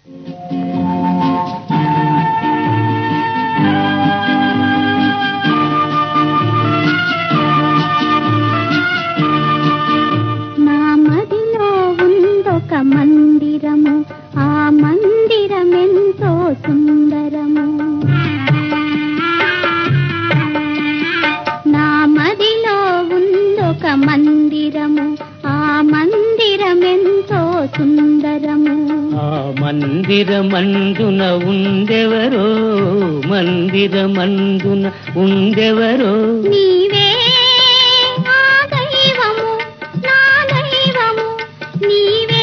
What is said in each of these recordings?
నా మదిలో ఉందొక మందిరము ఆ మందిరమెంతో సుందరము నా మదిలో ఉందొక మందిరము ఆ మందిరమెంతో సుందరము ఆ మందిరమందున ఉండెవరో మందిరమందున ఉండెవరో నీవే ఆ దైవము నా దైవము నీవే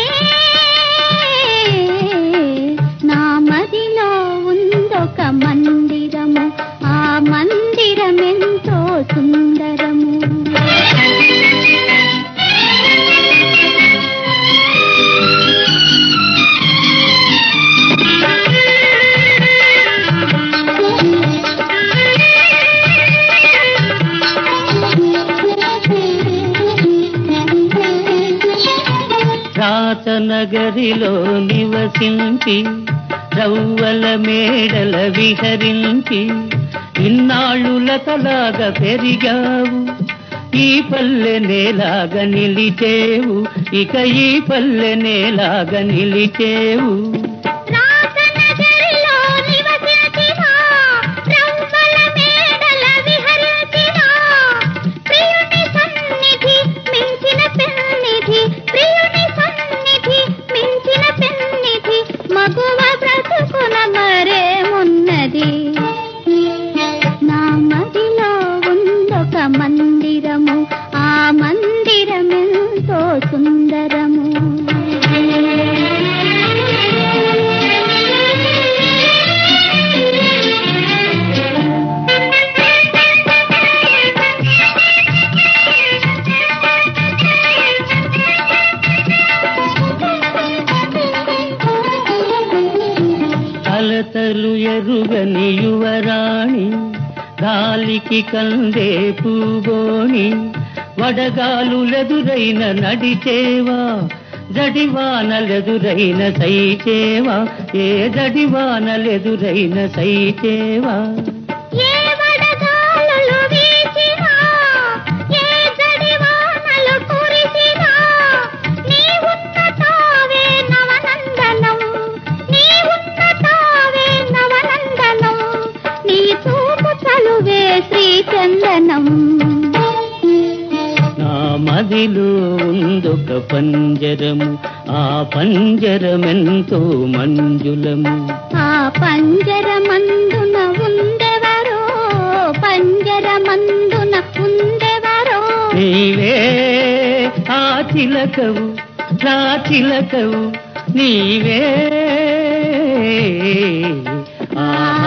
నా మదిలో ఉందొక మందిరము ఆ మందిరమెంతో సుందరము రాతనగరిలో నివసించి రవ్వల మేడల విహరించి ఇన్నాళ్ళులతలాగా పెరిగావు ఈ పల్లె నేలాగా నిలిచేవు ఇక ఈ పల్లె నేలాగా నిలిచేవు రాతనగరిలో నివసించినా, రవ్వల మేడల విహరించినా, ప్రియుని సన్నిధి మించిన పెన్నిధి, ప్రియుని సన్నిధి మించిన పెన్నిధి, మగువ బ్రతుకున మరేమున్నది నా మదిలో ఉందొక మందిరము ఆ మందిరమెంతో సుందరము అలతలు ఎరుగని యువరాణి గాలికి కందే పూగోణి వడగాలులెదురైన నడిచేవా జడివానలెదురైన సైచేవా ఏ జడివానలెదురైన సైచేవా ఏ వడగాలులు వీచినా, ఏ జడివానలు కురిసినా, నీవున్న తావే నవనందనం, నీవున్న తావే నవనందనం, నీ చూపు చలువే శ్రీచందనం నా మదిలో ఉందొక పంజరము ఆ పంజరమెంతో మంజులము ఆ పంజరమందున ఉండెవరో పంజరమందున ఉండెవరో నీవే ఆ చిలకవు నా చిలకవు నీవే ఆ